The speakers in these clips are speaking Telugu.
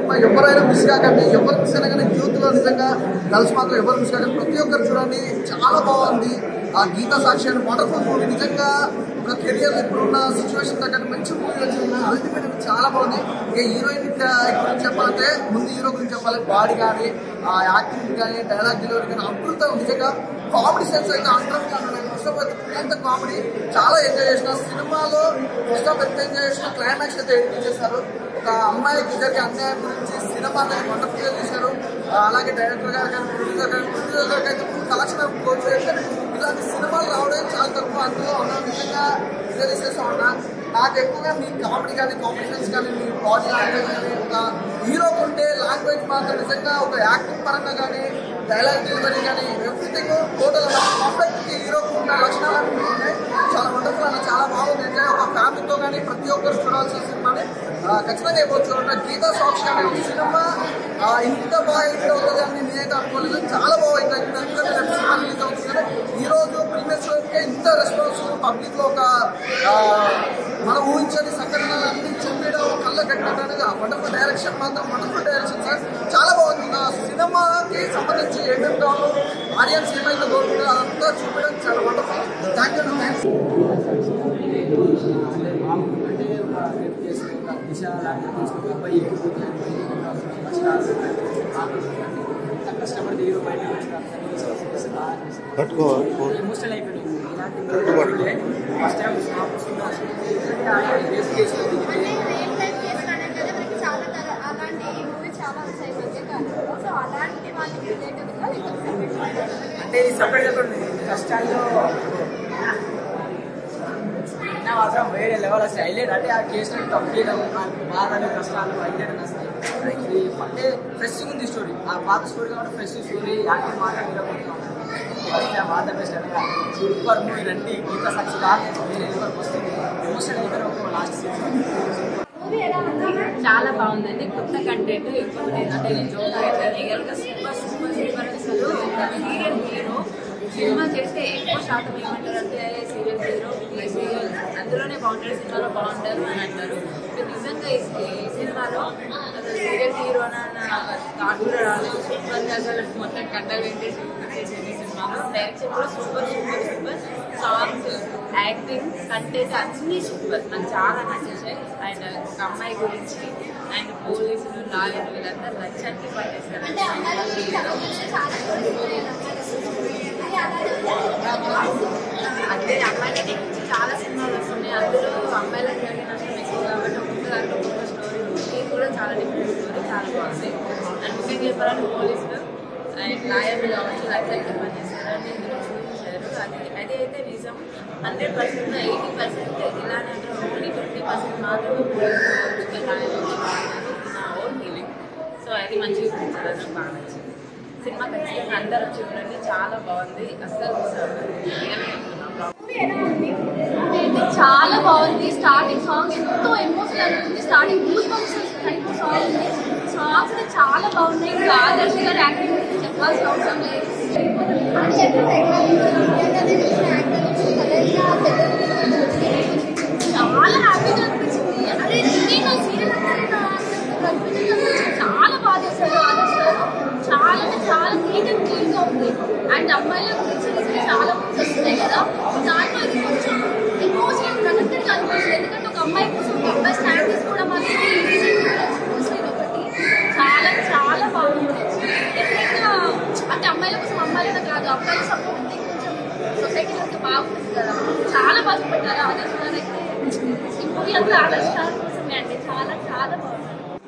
సినిమా ఎవరైనా మిస్ కాకండి ఎవరు మిస్ అయినా కానీ యూత్ లో నిజంగా గర్ల్స్ మాత్రం ఎవరు మిస్ కాకండి ప్రతి ఒక్కరు చూడండి చాలా బాగుంది ఆ గీత సాక్షి అని వండర్ఫుల్ మూవీ నిజంగా ఒక కెరియర్ ఇప్పుడున్న సిచ్యువేషన్ తగ్గట్టు మంచి మూవీ వచ్చింది అల్టిమేట్ చాలా బాగుంది ఇక హీరోయిన్ గురించి చెప్పాలంటే ముందు హీరో గురించి చెప్పాలి బాడీ కానీ ఆ యాక్టింగ్ కానీ డైలాగ్ డెలివరీ కానీ అద్భుతం నిజంగా కామెడీ సెన్స్ అయితే అంటారు ఎంత కామెడీ చాలా ఎంజాయ్ చేసిన సినిమాలో ఫస్ట్ ఆఫ్ ఎంత ఎంజాయ్ చేసిన క్లైమాక్స్ అయితే ఎంజాయ్ చేశారు ఒక అమ్మాయికి ఇద్దరికి అన్యాయం గురించి సినిమా వండర్ఫుల్ గా చేశారు ఆ, అలాగే డైరెక్టర్ గారు కానీ ప్రొడ్యూసర్ కానీ ప్రొడ్యూసర్ గారికి అయితే ఫుల్ కలెక్షన్ కోచ్ చేశారు ఇలాంటి సినిమాలు రావడం చాలా తక్కువ అందులో ఉన్న నిజంగా రిలీజ్ చేస్తా ఉన్నా నాకు ఎక్కువగా మీ కామెడీ కానీ కాంపిటీషన్స్ కానీ మీ బాడీ లాంగ్వేజ్ కానీ ఒక హీరో ఉంటే లాంగ్వేజ్ మాత్రం నిజంగా ఒక యాక్టింగ్ పరంగా కానీ డైలాగ్ డెలివరీ కానీ ఎవ్రీథింగ్ టోటల్ పర్ఫెక్ట్ హీరోకు ఉన్న లక్షణాలు ఉన్నాయి చాలా వండర్ఫుల్ అన్న చాలా బాగుంది ఎంజాయ్ ఒక ఫ్యామిలీతో కానీ ప్రతి ఒక్కరు చూడాల్సిన సినిమాని ఆ, ఖచ్చితంగా అయిపోవచ్చు అంటే గీతా సాక్షి అనే ఒక సినిమా ఆ, ఇంత బాగా హిట్ అవుతుంది అని నేనైతే అనుకోలేదు చాలా బాగా హిట్ అవుతుంది ఎందుకంటే రేపు సినిమా రిలీజ్ అవుతుంది కదా ఈ రోజు ప్రీమియర్ షోకే ఇంత రెస్పాన్స్ పబ్లిక్ లో ఒక ఆ, మనం ఊహించని సంఘటనలన్నీ చూపించడం కళ్ళ కట్టినట్టు అనేది ఆ వండర్ఫుల్ డైరెక్షన్ మాత్రం వండర్ఫుల్ డైరెక్షన్ సార్ చాలా బాగుంది ఆ సినిమాకి సంబంధించి ఏమేమి కావాలో ఆడియన్స్ ఏమైతే కోరుకుంటారో అదంతా చూపించడం చాలా వండర్ఫుల్ థ్యాంక్ యూ థ్యాంక్స్ అంటే మామూలు అంటే ఒక రేపు చేసి ఒక దిశ లాంటి తీసుకుని అబ్బాయి కష్టాలు అంత కష్టపడి హీరో బయట పట్టుకో ఎమోషనల్ అయిపోయింది ఇలాంటి ఫస్ట్ టైం స్టాప్ వస్తుంది బేస్ చేసుకుంది అంటే రియల్ లైఫ్ కేసు అనేది మనకి చాలా తర- అలాంటి మూవీ చాలా వచ్చాయి మధ్యకాలంలో సో అలాంటి వాళ్ళకి రిలేటెడ్ గా మీకు separate అంటే ఈ సపరేట్ సపరేట్ కష్టాల్లో నా మాత్రం వేరే లెవెల్ వస్తాయి హైలైట్ అంటే ఆ కేసులో తప్పేయడం ఆ బాధలు కష్టాలు హైలైట్ వస్తాయి ఇది అంటే ఫ్రెష్ ఉంది స్టోరీ ఆ పాత స్టోరీ కాబట్టి ఫ్రెష్ స్టోరీ యాక్టింగ్ మాట్లాడుకుంటున్నాను వస్తే బాధ బెస్ట్ అనగా సూపర్ మూవీ రండి గీత సాక్షి కాదు నేను ఎవరికి వస్తుంది ఎమోషన్ అయితే ఒక లాస్ట్ సీజన్ మూవీ ఎలా ఉంది చాలా బాగుందండి కొత్త కంటెంట్ ఇప్పుడు నేను అంటే నేను జోక్ అయితే రియల్ గా సూపర్ సూపర్ సూపర్ అసలు సీరియల్ హీరో సినిమా చేస్తే ఎక్కువ శాతం ఏమంటారు అంటే సీరియల్ హీరో ఈ సీరియల్ అందులోనే బాగుంటారు సినిమాలో బాగుంటారు అని అంటారు కానీ నిజంగా ఈ ఈ సినిమాలో అసలు సీరియల్ హీరో అన్న థాట్ కూడా రాలేదు సూపర్ అసలు మొత్తం కండలు పెట్టేసి చేసేది సినిమాలో డైరెక్షన్ కూడా super super super songs acting content అన్ని సూపర్ నాకు చాలా నచ్చేసాయి అండ్ ఒక అమ్మాయి గురించి అండ్ పోలీసులు లాయర్లు వీళ్ళందరూ లక్ష్యానికి పనిచేస్తారు అంటే అమ్మాయిలకి చాలా చాలా స్టోరీస్ ఉన్నాయి అది అలాగే అంటే అమ్మాయిల గురించి చాలా సినిమాలు వస్తున్నాయి అందులో అమ్మాయిలకు జరిగిన నష్టం ఎక్కువ కాబట్టి ఒక్కొక్క దాంట్లో ఒక్కొక్క స్టోరీ ఇది కూడా చాలా డిఫరెంట్ స్టోరీ చాలా బాగుంది అండ్ ముఖ్యంగా చెప్పాలంటే పోలీసులు అండ్ లాయర్లు కావచ్చు లక్ష్యానికి పనిచేస్తారు అంటే ఇందులో చూపించారు అది అది అయితే నిజం హండ్రెడ్ పర్సెంట్ ఎయిటీ పర్సెంట్ ఇలానే అంటే ఓన్లీ ట్వంటీ పర్సెంట్ మాత్రమే పోలీసులు లాయర్లు నా ఓన్ ఫీలింగ్ సో అది మంచిగా చూపించారు అది నాకు బాగా నచ్చింది సినిమా ఖచ్చితంగా అందరూ చూడండి చాలా బాగుంది అస్సలు మూవీ ఎలా ఉంది అంటే చాలా బాగుంది స్టార్టింగ్ సాంగ్ ఎంతో ఎమోషనల్ ఉంది starting goosebumps type song ఉంది సాంగ్స్ అయితే చాలా బాగున్నాయి ఇంకా ఆదర్శ్ గారి యాక్టింగ్ గురించి చెప్పాల్సిన అవసరం లేదు చాలా హ్యాపీగా అనిపించింది అదే నేను సీరియల్ అనిపించింది చాలా బాగా చేశారు ఆదర్శ్ గారు చాలా అంటే చాలా నీట్ అండ్ క్లీన్ గా ఉంది అండ్ అమ్మాయిల గురించి నిజంగా చాలా బుక్స్ వస్తున్నాయి కదా దాంట్లో ఇది కొంచెం ఎమోషనల్ కనెక్టెడ్ గా అనిపిస్తుంది ఎందుకంటే ఒక అమ్మాయి కోసం ఒక అబ్బాయి స్టాండ్ తీసుకోవడం అనేది రీసెంట్ చూసిన ఒకటి చాలా చాలా బాగుంది డెఫినెట్ గా అంటే అమ్మాయిల కోసం అమ్మాయిలనే కాదు అబ్బాయిల సపోర్ట్ ఉంటే కొంచెం సొసైటీలో ఇంకా బాగుంటుంది కదా చాలా బాగా పెట్టారు ఆదర్శ్ గారు అయితే ఈ మూవీ అంతా ఆదర్శ్ గారి కోసమే అండి చాలా చాలా బాగుంది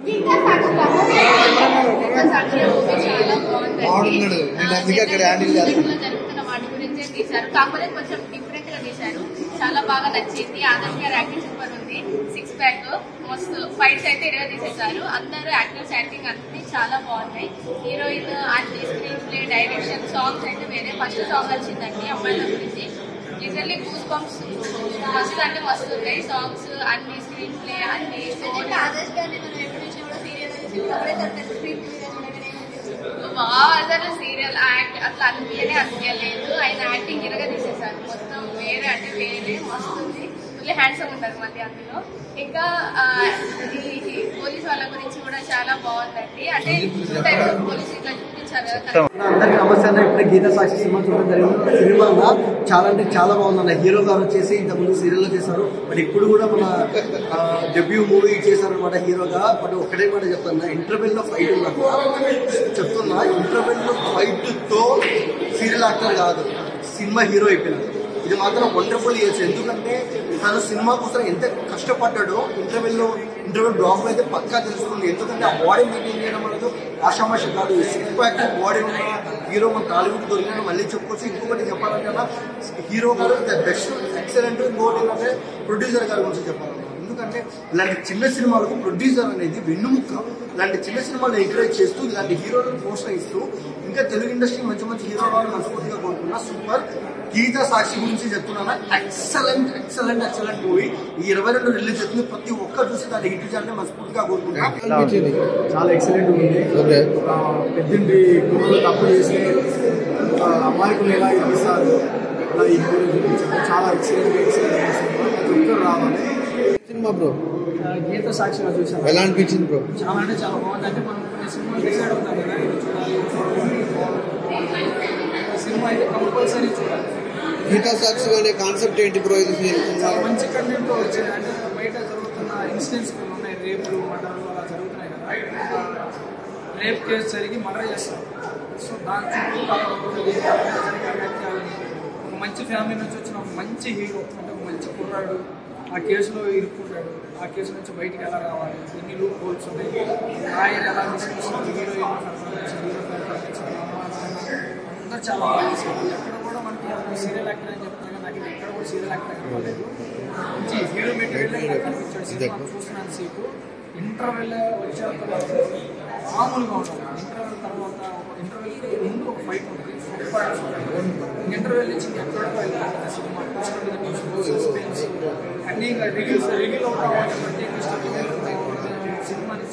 బాగున్నాడు. నేను అందుకే అక్కడ హ్యాండిల్ చేస్తాను. జరుగుతున్న వాటి గురించే తీశారు కాకపోతే కొంచెం డిఫరెంట్ గా తీశారు చాలా బాగా నచ్చింది ఆదర్శ్ గారి యాక్టింగ్ సూపర్ ఉంది సిక్స్ ప్యాక్ మస్తు ఫైట్స్ అయితే ఇరవై తీసేశారు అందరూ యాక్టర్స్ యాక్టింగ్ అన్ని చాలా బాగున్నాయి హీరోయిన్ అన్ని స్క్రీన్ ప్లే డైరెక్షన్ సాంగ్స్ అయితే వేరే ఫస్ట్ సాంగ్ వచ్చిందండి అమ్మాయిల గురించి యూజువల్లీ గూస్ బంప్స్ మస్తు అంటే మస్తు ఉన్నాయి సాంగ్స్ అన్ని స్క్రీన్ ప్లే అన్ని ఆదర్శ్ గారిని మనం ఎప్పుడు చూసినా కూడా సీరియల్ బాగా అసలు సీరియల్ యాక్ట్ అట్లా అనిపించనే అనిపించలేదు ఆయన యాక్టింగ్ ఇరగా తీసేసారు మొత్తం వేరే అంటే వేరే మస్తు ఉంది ఫుల్ హ్యాండ్సమ్ ఉంటారు మళ్ళీ అందులో ఇంకా ఆ, ఈ పోలీస్ వాళ్ళ గురించి కూడా చాలా బాగుందండి అంటే టూ టైప్స్ ఆఫ్ పోలీస్ ఇట్లా చూపించారు కదా అందరికీ నమస్తే అన్న ఇప్పుడే గీత సాక్షి సినిమా చూడడం జరిగింది సినిమా అన్న చాలా అంటే చాలా బాగుందన్న హీరో గారు వచ్చేసి ఇంతకుముందు సీరియల్లో చేశారు బట్ ఇప్పుడు కూడా మన డెబ్యూ మూవీ చేశారు అనమాట హీరోగా బట్ ఒకటే మాట చెప్తున్నా ఇంటర్వెల్ లో ఫైట్ ఉందన్న చెప్తున్నా ఇంటర్వెల్ లో ఫైట్ తో సీరియల్ యాక్టర్ కాదు సినిమా హీరో అయిపోయినాడు ఇది మాత్రం వండర్ఫుల్ చేయొచ్చు ఎందుకంటే తను సినిమా కోసం ఎంత కష్టపడ్డాడో ఇంటర్వెల్ లో ఇంటర్వెల్ బ్లాక్ అయితే పక్కా తెలుస్తుంది ఎందుకంటే ఆ బాడీ మెయింటైన్ చేయడం అనేది ఆషామాష కాదు సిక్స్ ప్యాక్ బాడీ ఉన్న హీరో మన టాలీవుడ్ దొరికిన మళ్ళీ చెప్పుకోవచ్చు ఇంకొకటి చెప్పాలంటే హీరో గారు ద బెస్ట్ ఎక్సలెంట్ ఇంకోటి ఏంటంటే ప్రొడ్యూసర్ గారి గురించి చెప్పాలి ఎందుకంటే ఇలాంటి చిన్న సినిమాలకు ప్రొడ్యూసర్ అనేది వెన్నుముక్క ఇలాంటి చిన్న సినిమాలు ఎంకరేజ్ చేస్తూ ఇలాంటి హీరోలను ప్రోత్సహిస్తూ ఇంకా తెలుగు ఇండస్ట్రీ మంచి మంచి హీరోలు మనస్ఫూర్తిగా కోరుకున్నా సూపర్ గీత సాక్షి గురించి చెప్తున్నాను ఎక్సలెంట్ ఎక్సలెంట్ ఎక్సలెంట్ మూవీ ఈ ఇరవై రెండు రిలీజ్ అవుతుంది ప్రతి ఒక్కరు చూసి దాన్ని హిట్ చేయాలని మనస్ఫూర్తిగా కోరుకుంటున్నా అనిపించింది చాలా ఎక్సలెంట్ ఉంది ఓకే ఆ, పెద్దింటి కుటుంబంలో తప్పు చేసి ఆ, అమాయకులు ఎలా ఇస్తారు అలా ఈ మూవీ చూపించారు చాలా ఎక్సలెంట్ ఎక్సలెంట్ సినిమా ప్రతి ఒక్కరు రావాలి సినిమా బ్రో గీత సాక్షిగా చూసాను ఎలా అనిపించింది బ్రో చాలా అంటే చాలా బాగుంది అంటే మనం కొన్ని సినిమాలు డిసైడ్ అవుతాం కదా ఇది చూడాలి ఇది చూడాలి సినిమా అయితే కంపల్సరీ చూడాలి గీతా సాక్షి అనే కాన్సెప్ట్ ఏంటి బ్రో ఇది సినిమా చాలా మంచి కంటెంట్ వచ్చాయి అంటే బయట జరుగుతున్న ఇన్సిడెంట్స్ కొన్ని ఉన్నాయి రేపులు మర్డర్లు అలా జరుగుతున్నాయి కదా రేప్ కేసు జరిగి మర్డర్ చేస్తారు సో దాని చుట్టూ కాకుండా జరిగే వ్యాఖ్యలని ఒక మంచి ఫ్యామిలీ నుంచి వచ్చిన ఒక మంచి హీరో అంటే ఒక మంచి కుర్రాడు ఆ కేసులో ఇరుక్కుంటాడు ఆ కేసు నుంచి బయటికి ఎలా రావాలి ఎన్ని లూప్ హోల్స్ ఉన్నాయి లాయర్ ఎలా తీసుకొస్తున్నారు హీరోయిన్ పర్ఫార్మెన్స్ హీరో పర్ఫార్మెన్స్ అమ్మ నాన్న అందరూ చాలా బాగా చేశారు ఎక్కడ కూడా మనకి సీరియల్ యాక్టర్ అని చెప్తాను నాకు ఇది ఎక్కడ కూడా సీరియల్ యాక్టర్ కనపడలేదు మంచి హీరో మెటీరియల్ కనిపించాడు సినిమా చూస్తున్నాను సేపు ఇంటర్వెల్ వచ్చాక మామూలుగా ఉండదు ఇంటర్వెల్ తర్వాత ఇంటర్వెల్ ముందు ఒక ఫైట్ ఉంటుంది ఇంటర్వెల్ నుంచి ఎక్కడ వెళ్ళాలి సినిమా సస్పెన్స్ అన్ని ఇంకా రివ్యూస్ రివ్యూలో కూడా వాళ్ళు ప్రత్యేక సినిమాని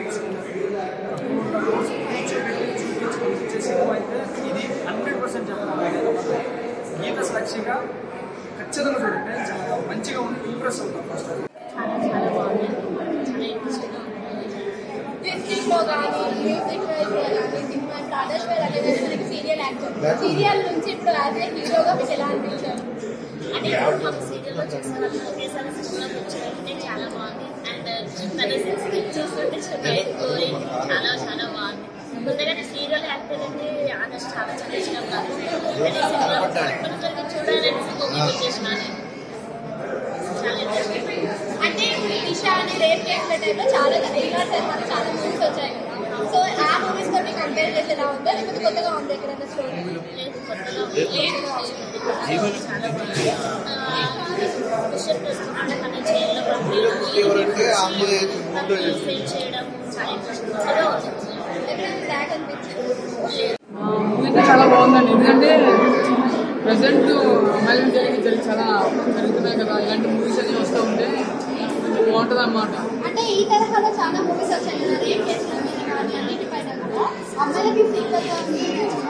చాలా బాగా చూపించే సినిమా అయితే ఇది హండ్రెడ్ పర్సెంట్ చెప్పాలి గీత సాక్షిగా ఖచ్చితంగా చూడండి చాలా మంచిగా ఉంది ఇంప్రెస్ అవుతాం ఫస్ట్ చాలా చాలా బాగుంది చాలా ఇంట్రెస్టింగ్గా లో కానీ మ్యూజిక్ వైజ్ కానీ సినిమా ఇప్పుడు ఆదర్శ్ గారు అనేది మనకి సీరియల్ యాక్టర్ సీరియల్ నుంచి ఇప్పుడు యాజ్ ఏ హీరోగా మీకు ఎలా అనిపించారు అంటే ఇప్పుడు మాకు సీరియల్లో చూసిన వాళ్ళు ఒకేసారి సినిమాకి వచ్చారంటే చాలా బాగుంది అండ్ తన సెన్సిటివ్ చూస్తుంటే బయట గ్లోయింగ్ చాలా చాలా బాగుంది ముందుగానే సీరియల్ యాక్టర్ అంటే ఆదర్శ్ చాలా చాలా ఇష్టం నాకు అంటే సినిమా కంపల్సరీగా చూడాలని మూవీ చేసినాను చాలా ఇంట్రెస్టింగ్ అంటే దిశ అని రేప్ చేసిన టైంలో చాలా ఇలా సినిమాలు చాలా మూవీస్ వచ్చాయి కదా సో ఆ మూవీస్ తో కంపేర్ చేసి ఎలా ఉందో లేకపోతే కొత్తగా ఉంది ఎక్కడైనా స్టోరీ లేదు కొత్తగా ఉంది. చాలా బాగుంది మిషన్ తీసుకుంటే మన జైల్లో ఎవరంటే ఆ అమ్మాయి ముందు ఫీల్ చేయడం చాలా ఇంట్రెస్టింగ్ కొత్తగా ఉంది ఎక్కడైనా బ్యాక్ అనిపించింది అయితే చాలా బాగుందండి ఎందుకంటే ప్రజెంట్ అమ్మాయిల జరిగి జరిగి చాలా జరుగుతున్నాయి కదా ఇలాంటి మూవీస్ అన్ని వస్తూ ఉంటే కొంచెం బాగుంటుంది అన్నమాట అంటే ఈ తరహాలో చాలా మూవీస్ వచ్చాయి కదా రేప్ చేసిన మీద కానీ అన్నిటిపైన కూడా అమ్మాయిలకి సీక్వెల్ ఉంది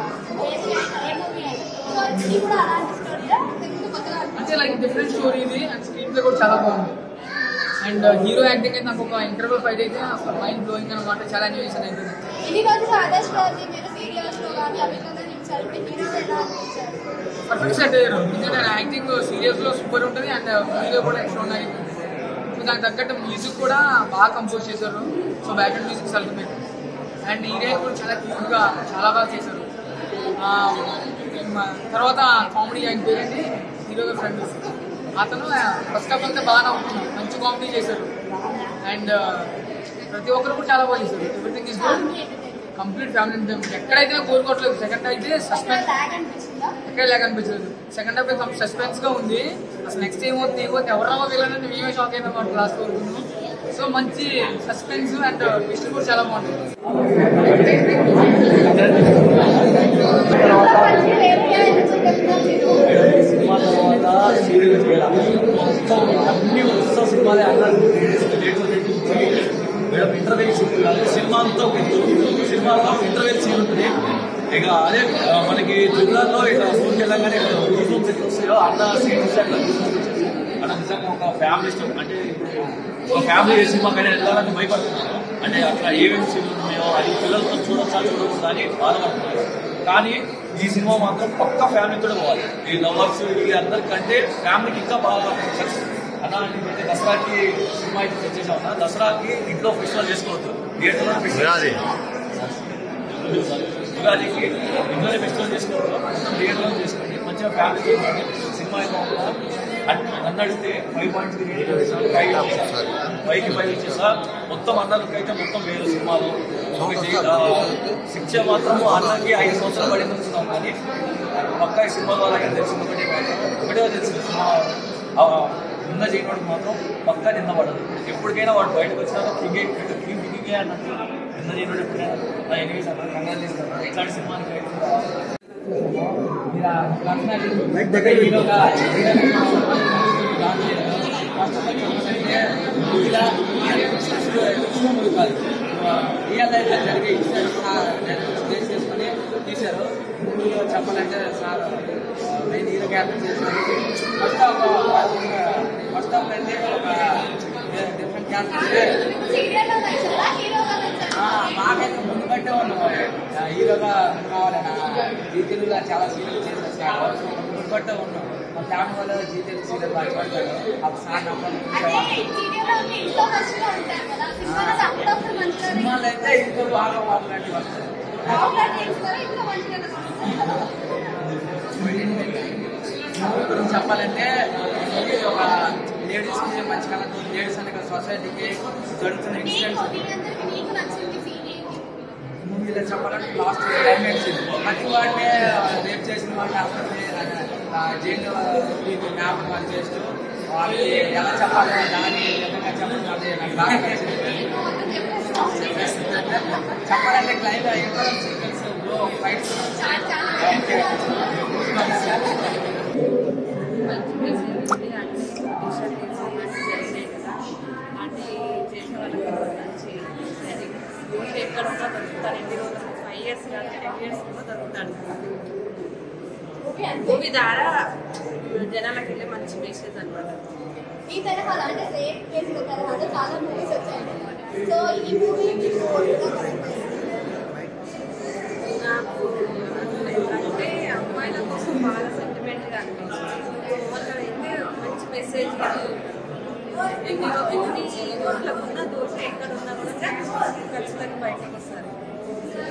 ఏ మూవీ అయినా సో ఇప్పుడు అలాంటి స్టోరీలో మీకు కొత్తగా అనిపించింది అంటే లైక్ డిఫరెంట్ స్టోరీ ఇది అండ్ స్క్రీన్ ప్లే కూడా చాలా బాగుంది అండ్ హీరో యాక్టింగ్ అయితే నాకు ఒక ఇంటర్వ్యూ ఫైట్ అయితే మైండ్ బ్లోయింగ్ అనమాట చాలా ఎంజాయ్ చేశాను అయితే ఇన్ని రోజులు ఆదర్శ్ గారిని మీరు సీరియల్స్ లో కానీ అభినందన ఇచ్చారు ఇప్పుడు హీరోగా ఎలా అనిపించారు పర్ఫెక్ట్ సెట్ అయ్యారు ఎందుకంటే యాక్టింగ్ సీరియస్ లో సూపర్ ఉంటుంది అండ్ మూవీలో కూడా ఎక్స్ట్రా అయిపోతుంది సో దానికి తగ్గట్టు మ్యూజిక్ కూడా బాగా కంపోజ్ చేశారు so background music ultimate and heroine కూడా చాలా క్యూట్ గా చాలా బాగా చేశారు ఆ, మ- తర్వాత కామెడీ ఆయన పేరేంటి హీరో గారి ఫ్రెండ్ అతను ఫస్ట్ ఆఫ్ అంతా బాగా నవ్వుతున్నాడు మంచి కామెడీ చేశారు అండ్ ప్రతి ఒక్కరు కూడా చాలా బాగా చేశారు everything is good complete family ఎక్కడైతే కోరుకోవట్లేదు సెకండ్ అయితే సస్పెన్స్ బ్యాగ్ అనిపించిందా ఎక్కడ లేక అనిపించలేదు సెకండ్ హాఫ్ కొంచెం సస్పెన్స్ గా ఉంది అసలు నెక్స్ట్ ఏమవుతుంది ఏమవుతుంది ఎవరన్నా వెళ్ళాలని మేమే షాక్ అయినా మాట లాస్ట్ వరకు సో మంచి సస్పెన్స్ అండ్ ట్విస్ట్ కూడా చాలా బాగుంటుంది సినిమా తర్వాత సీరియల్ చేయాలి మొత్తం అన్ని ఉత్సవ సినిమాలే అన్నారు మేడం ఇంటర్వ్యూ సీన్ కాదు సినిమా అంతా ఒక ఎత్తు సినిమాలో ఇంటర్వ్యూ సీన్ ఉంటుంది ఇక అదే ఆ, మనకి జిల్లాలో ఇక ఊరికి వెళ్ళగానే గూస్ ఎట్లా వస్తాయో అన్న సీన్ వస్తే అట్లా goosebumps వచ్చేస్తాయి. అక్కడ నిజంగా ఒక ఫ్యామిలీ స్టోరీ అంటే ఇప్పుడు ఒక ఫ్యామిలీ ఏ సినిమాకైనా వెళ్ళాలని భయపడుతున్నారు అంటే అక్కడ ఏమేమి సీన్లు ఉన్నాయో అది పిల్లలతో చూడొచ్చా చూడకూడదా అని బాధపడుతున్నారు కానీ ఈ సినిమా మాత్రం పక్క ఫ్యామిలీతో పోవాలి ఈ లవర్స్ ఈ అందరికంటే ఫ్యామిలీకి ఇంకా బాగా సక్సెస్ అన్న అయితే దసరాకి సినిమా అయితే తెచ్చేసాం అన్న దసరాకి ఇంట్లో ఫెస్టివల్ చేసుకోవద్దు థియేటర్లో ఫెస్టివల్ ఉగాదికి ఇంట్లోనే ఫెస్టివల్ చేసుకోవద్దు మొత్తం థియేటర్లో చేసుకోండి మంచిగా ఫ్యామిలీ చూడండి సినిమా అయితే బాగుందా? అన్- నన్ను అడిగితే ఫైవ్ పాయింట్ త్రీ ఫైవ్ ఫైవ్కి ఫైవ్ ఇచ్చేసా మొత్తం అన్నలకి అయితే మొత్తం వేరు సినిమాలు ఒకటి ఆ, శిక్ష మాత్రం అన్నకి ఐదు సంవత్సరాలు పడింది అనుకున్నాం కానీ పక్క ఈ సినిమా ద్వారా ఏం తెలిసింది ఒకటే మాత్రం ఒకటే తెలిసింది సినిమా ఆ, నిన్న చేయడానికి మాత్రం పక్క నిన్న పడదు ఎప్పటికైనా వాడు బయటకు వచ్చినాక కింగే కింగ్ కింగే అన్నట్టు నిన్న చేయడం ఎప్పుడైనా నా ఎనిమిది అన్న కంగారు చేస్తాను ఇట్లాంటి సినిమాకి అయితే ఇలా పర్సనాలిటీ హీరోగా ఇలా మూవీ కాదు రియల్ లైఫ్ లో జరిగే ఇన్సిడెంట్స్ బేస్ చేసుకొని తీశారు మూవీలో చెప్పాలంటే సార్ నేను హీరో క్యారెక్టర్ చేశాను ఫస్ట్ హాఫ్ ఫస్ట్ హాఫ్ అయితే ఒక డిఫరెంట్ క్యారెక్టర్ సీరియల్లో నచ్చారా హీరోగా నచ్చారా మాకైతే ముందు బట్టే ఉన్నాం ఆ, హీరోగా కావాలని జీ తెలుగులో చాలా సీరియల్ చేశారు సార్ ముందు బట్టే ఉన్నాం మా ఫ్యామిలీ వాళ్ళు జీ తెలుగు సీరియల్ బాగా చూడతారు అప్పుడు సార్ అంటే నమ్మకం సీరియల్లో ఉంటే ఇంట్లో మంచిగా ఉంటారు కదా సినిమాలో అప్పుడప్పుడు మంచిగా సినిమాలు అయితే ఇంకో బాగా మాట్లాడి వస్తారు ఆఫ్లైన్ చేస్తారా ఇంట్లో మంచిగా గురించి చెప్పాలంటే ఇది ఒక లేడీస్ కి మంచి కళ లేడీస్ అనే సొసైటీకి జరుగుతున్న నీకు ఇన్సిడెంట్స్ మీ అందరికి నీకు నచ్చింది సీన్ ఏంటి మూవీలో చెప్పాలంటే లాస్ట్ క్లైమాక్స్ ఇది ప్రతి వాడిని రేప్ చేసిన వాడిని అర్థమే జైలు జ్ఞాపకం వాళ్ళు చేస్తూ వాళ్ళకి ఎలా చెప్పాలి దాని విధంగా చెప్పడం అది నాకు బాగా నచ్చింది మొత్తం చెప్పేసి చెప్పాలంటే క్లైమ్ ఎక్కడ సీక్వెన్స్ ఫైట్స్ చాలా చాలా మంచి మెసేజ్ ఉంది అంటే డిజిటల్ ఇన్ఫర్మేషన్ జరిగినాయి కదా అంటే చేసే వాళ్ళకి మంచి యూత్ ఎక్కడ ఉన్నా దొరుకుతారు ఎన్ని రోజులు ఫైవ్ ఇయర్స్ కాదు టెన్ ఇయర్స్ కూడా దొరుకుతాడు మూవీ ద్వారా జనాలకు వెళ్ళే మంచి మెసేజ్ అనమాట ఈ తరహాలో అంటే రేప్ కేసుల తరహాలో చాలా మూవీస్ వచ్చాయి సో ఈ మూవీ మీకు ఎలా కనిపిస్తుంది? నాకు అంటే అమ్మాయిల కోసం బాగా సెంటిమెంట్గా అనిపించింది ఓవరాల్ అయితే మంచి మెసేజ్ ఎన్ని రో- ఎన్ని రోజులకు ఉన్న దోషం ఎక్కడ ఉన్నా కూడా ఖచ్చితంగా బయటకు వస్తారు